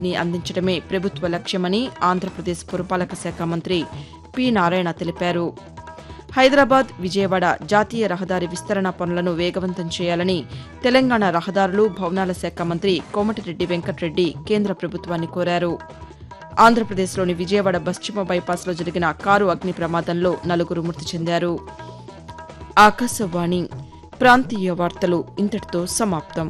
ని అందించడమే ప్రభుత్వ లక్ష్యమని ఆంధ్రప్రదేశ్ పురపాలక శాఖ మంత్రి పి నారాయణ తెలిపారు హైదరాబాద్ విజయవాడ జాతీయ రహదారి విస్తరణ పనులను వేగవంతం చేయాలని తెలంగాణ రహదారులు భవనాల శాఖ మంత్రి కోమటిరెడ్డి వెంకటరెడ్డి కేంద్ర ప్రభుత్వాన్ని కోరారు ఆంధ్రప్రదేశ్లోని విజయవాడ పశ్చిమ బైపాస్లో జరిగిన కారు అగ్ని ప్రమాదంలో నలుగురు మృతి చెందారు ఆకాశవాణి ప్రాంతీయ వార్తలు ఇంతటితో సమాప్తం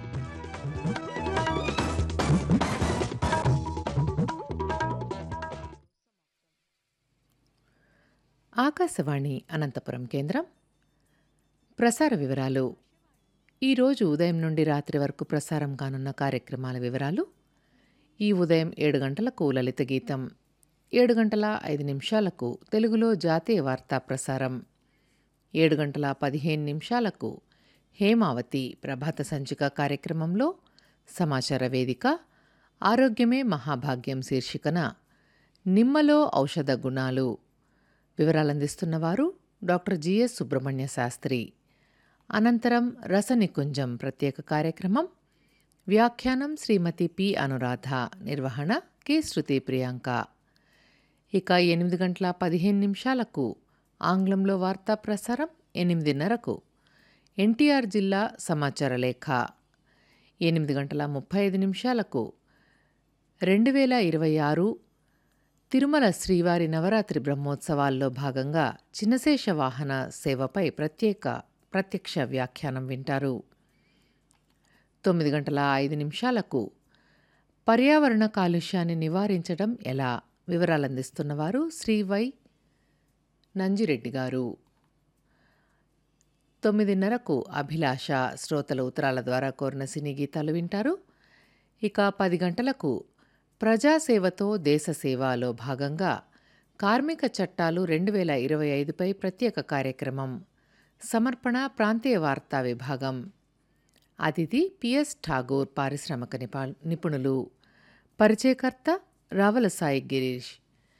ఆకాశవాణి అనంతపురం కేంద్రం ప్రసార వివరాలు ఈరోజు ఉదయం నుండి రాత్రి వరకు ప్రసారం కానున్న కార్యక్రమాల వివరాలు ఈ ఉదయం ఏడు గంటలకు లలిత గీతం ఏడు గంటల ఐదు నిమిషాలకు తెలుగులో జాతీయ వార్తా ప్రసారం ఏడు గంటల పదిహేను నిమిషాలకు హేమావతి ప్రభాత సంచిక కార్యక్రమంలో సమాచార వేదిక ఆరోగ్యమే మహాభాగ్యం శీర్షికన నిమ్మలో ఔషధ గుణాలు వివరాలందిస్తున్నవారు డాక్టర్ జిఎస్ సుబ్రహ్మణ్య శాస్త్రి అనంతరం రసనికుంజం ప్రత్యేక కార్యక్రమం వ్యాఖ్యానం శ్రీమతి పి అనురాధ నిర్వహణ కె శృతి ప్రియాంక ఇక ఎనిమిది గంటల పదిహేను నిమిషాలకు ఆంగ్లంలో వార్తా ప్రసారం ఎనిమిదిన్నరకు ఎన్టీఆర్ జిల్లా సమాచార లేఖ ఎనిమిది గంటల ముప్పై ఐదు నిమిషాలకు రెండు వేల ఇరవై ఆరు తిరుమల శ్రీవారి నవరాత్రి బ్రహ్మోత్సవాల్లో భాగంగా చిన్నశేష వాహన సేవపై ప్రత్యేక ప్రత్యక్ష వ్యాఖ్యానం వింటారు తొమ్మిది గంటల ఐదు నిమిషాలకు పర్యావరణ కాలుష్యాన్ని నివారించడం ఎలా వివరాలందిస్తున్నవారు శ్రీ వై నంజిరెడ్డి గారు తొమ్మిదిన్నరకు అభిలాష శ్రోతల ఉత్తరాల ద్వారా కోరిన సినీ గీతాలు వింటారు ఇక పది గంటలకు ప్రజాసేవతో దేశసేవలో భాగంగా కార్మిక చట్టాలు రెండు వేల ఇరవై ఐదుపై ప్రత్యేక కార్యక్రమం సమర్పణ ప్రాంతీయ వార్తా విభాగం అతిథి పిఎస్ ఠాగూర్ పారిశ్రామిక నిపా నిపుణులు పరిచయకర్త రావల సాయి గిరీష్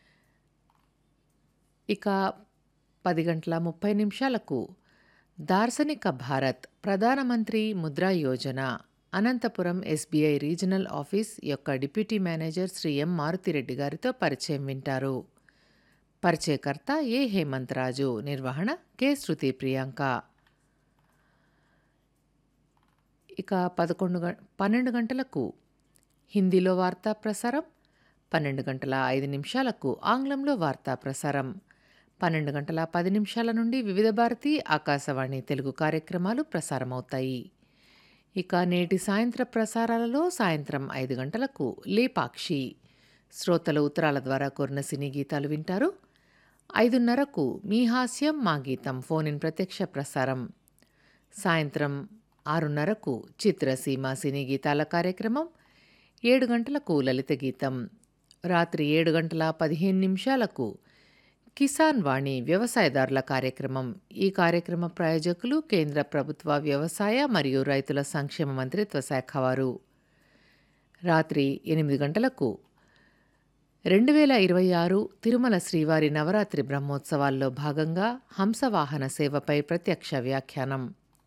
ఇక పది గంటల ముప్పై నిమిషాలకు దార్శనిక భారత్ ప్రధానమంత్రి Mudra Yojana Anantapuram SBI regional office యొక్క deputy manager Shri M Maruthireddy గారితో పరిచయం వింటారు పరిచయకర్త ఏ హేమంత్ రాజు నిర్వహణ కె శృతి ప్రియాంక ఇక పదకొండు గ పన్నెండు గంటలకు హిందీలో వార్తా ప్రసారం పన్నెండు గంటల ఐదు నిమిషాలకు ఆంగ్లంలో వార్తా ప్రసారం పన్నెండు గంటల పది నిమిషాల నుండి వివిధ భారతి ఆకాశవాణి తెలుగు కార్యక్రమాలు ప్రసారమవుతాయి ఇక నేటి సాయంత్ర ప్రసారాలలో సాయంత్రం ఐదు గంటలకు లేపాక్షి శ్రోతల ఉత్తరాల ద్వారా కోరిన సినీ గీతాలు వింటారు ఐదున్నరకు మీ హాస్యం మా గీతం ఫోన్ ఇన్ ప్రత్యక్ష ప్రసారం సాయంత్రం ఆరున్నరకు చిత్రసీమ సినీ గీతాల కార్యక్రమం ఏడు గంటలకు లలిత గీతం రాత్రి ఏడు గంటల పదిహేను నిమిషాలకు కిసాన్ వాణి వ్యవసాయదారుల కార్యక్రమం ఈ కార్యక్రమ ప్రాయోజకులు కేంద్ర ప్రభుత్వ వ్యవసాయ మరియు రైతుల సంక్షేమ మంత్రిత్వ శాఖ వారు రాత్రి ఎనిమిది గంటలకు రెండు వేల ఇరవై ఆరు తిరుమల శ్రీవారి నవరాత్రి బ్రహ్మోత్సవాల్లో భాగంగా హంసవాహన సేవపై ప్రత్యక్ష వ్యాఖ్యానం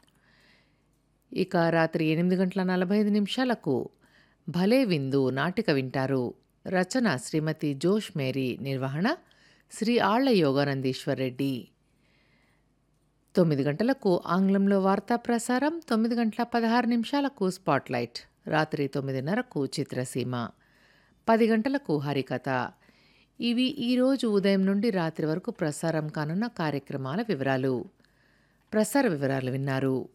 ఇక రాత్రి ఎనిమిది గంటల నలభై ఐదు నిమిషాలకు భలే విందు నాటిక వింటారు రచన శ్రీమతి జోష్ మేరీ నిర్వహణ శ్రీ ఆళ్ల యోగానందీశ్వర్ రెడ్డి తొమ్మిది గంటలకు ఆంగ్లంలో వార్తా ప్రసారం తొమ్మిది గంటల పదహారు నిమిషాలకు స్పాట్లైట్ రాత్రి తొమ్మిదిన్నరకు చిత్రసీమ పది గంటలకు హరికథ ఇవి ఈరోజు ఉదయం నుండి రాత్రి వరకు ప్రసారం కానున్న కార్యక్రమాల వివరాలు ప్రసార వివరాలు విన్నారు